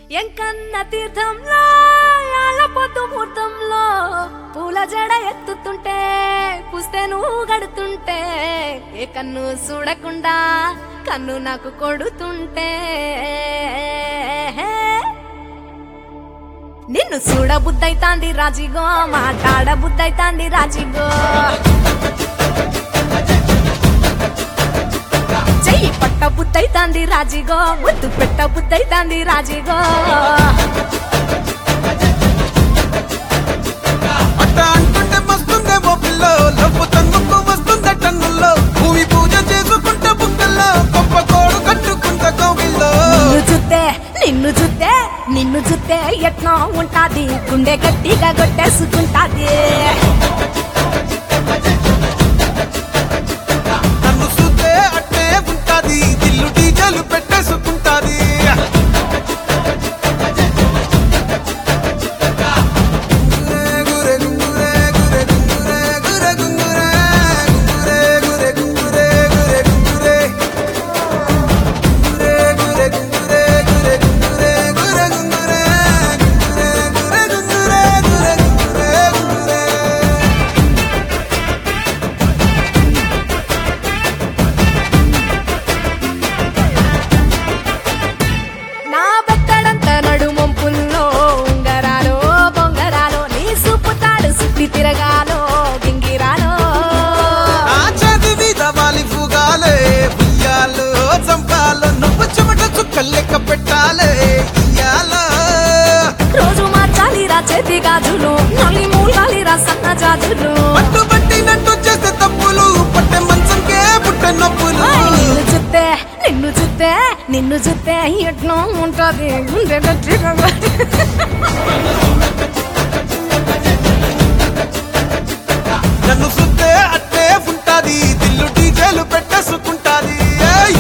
ఎంకన్న తీర్థంలో యాళ్ళ పొద్దు ముహూర్తంలో పూల జడ ఎత్తుతుంటే పుస్తే నువ్వు గడుతుంటే ఏ కన్ను చూడకుండా కన్ను నాకు కొడుతుంటే నిన్ను చూడ బుద్ధైతాంది రాజిగో మాట్లాడ బుద్ధైతాంది రాజిగో చెయ్యి పట్ట బుద్ధైతాంది రాజిగో ముద్దు పెట్ట బుద్ధైతాంది రాజిగో అట్ట అంటుంటే మస్తుందేమో పిల్లో లవ్వు తంగుకు వస్తుందే టన్నుల్లో భూమి పూజ చేసుకుంటే బుక్కల్లో గొప్ప కోడు కట్టుకుంటే కోవిల్లో నిన్ను చూస్తే నిన్ను చూస్తే నిన్ను చూస్తే ఎట్లా ఉంటాది గుండె గట్టిగా కొట్టేసుకుంటాది నన్ను చూస్తే అట్టే ఉంటాది దిల్లు డీజలు పెట్టేసుకుంటాది గురే గుంగురే గురే గుంగురే గురే గుంగురే గుంగురే గురే గుంగురే గురే గుంగురే గురే గురే గుంగురే గురే గుంగురే గురే గుంగురే గురే గుంగురే గురే గుంగురే గుంగురే నా బెత్తడంత నడుమొంపుల్లో ఉంగరాలో బొంగరాలో నీ సూపుతాడు సుత్తి తిరగాలో గింగిరాలో ఆ చదివి దవాలి ఫుగాలే ఉయ్యాలో చంపాలో నువ్వు చెమట చుక్కలు లెక్క పెట్టాలే ఇయ్యాలో రోజు మార్చాలి రా చేతి గాజులు నల్లి మూలాలి రా సన్న జాజులు పట్టు పట్టినట్టు చేస్తే తప్పులు పట్టే మంచంకే పుట్టే నొప్పులు ఓయ్ నిన్ను చూస్తే నిన్ను చూస్తే నిన్ను చూస్తే ఎట్లా ఉంటది గుండె గట్టిగా నన్ను సుత్తే అట్టే ఉంటాది దిల్లు డీజేలు పెట్టేసుకుంటాది ఏయ్!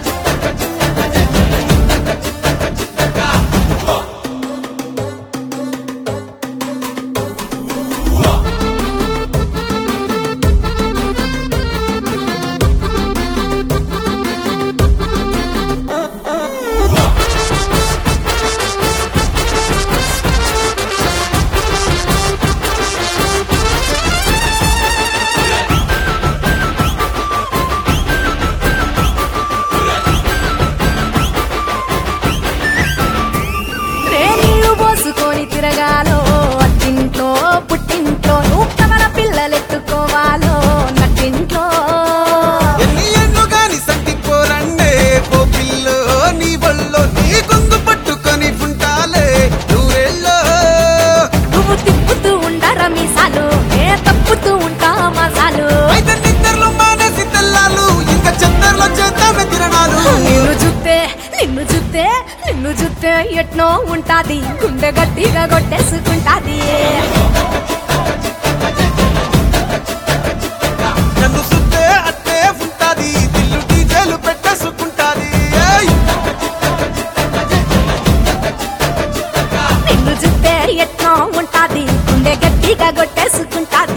రే నీళ్లు పోసుకొని తిరగాలో అత్తింట్లో పుట్టింట్లో నువ్వు కవల పిల్లలెత్తుకోవాలో నట్టింట్లో ఎన్ని ఎన్ను గాని సంటి పోరండే ఓ పిల్లో నీ వల్లో నీ గొంతు పట్టుకొని ఉంటాలే నువ్వేళ్ళో నువ్వు తిప్పుతూ ఉండరా మీసాలు ఏ తప్పుతూ ఉంటా మసాలు అయితే నిద్రలో మానేసి తెల్లాలు ఇంకా చెత్తర్లో చేద్దామే తిరణాలు నిన్ను చూస్తే నిన్ను చూస్తే నిన్ను చూస్తే ఎట్నో ఉంటాది గుండె గట్టిగా కొట్టేసుకుంటాది నన్ను సుత్తే అట్టే ఉంటాది దిల్లు డీజేలు పెట్టేసుకుంటాది ఏయ్! నిన్ను చూస్తే ఎట్నో ఉంటాది గుండె గట్టిగా కొట్టేసుకుంటాది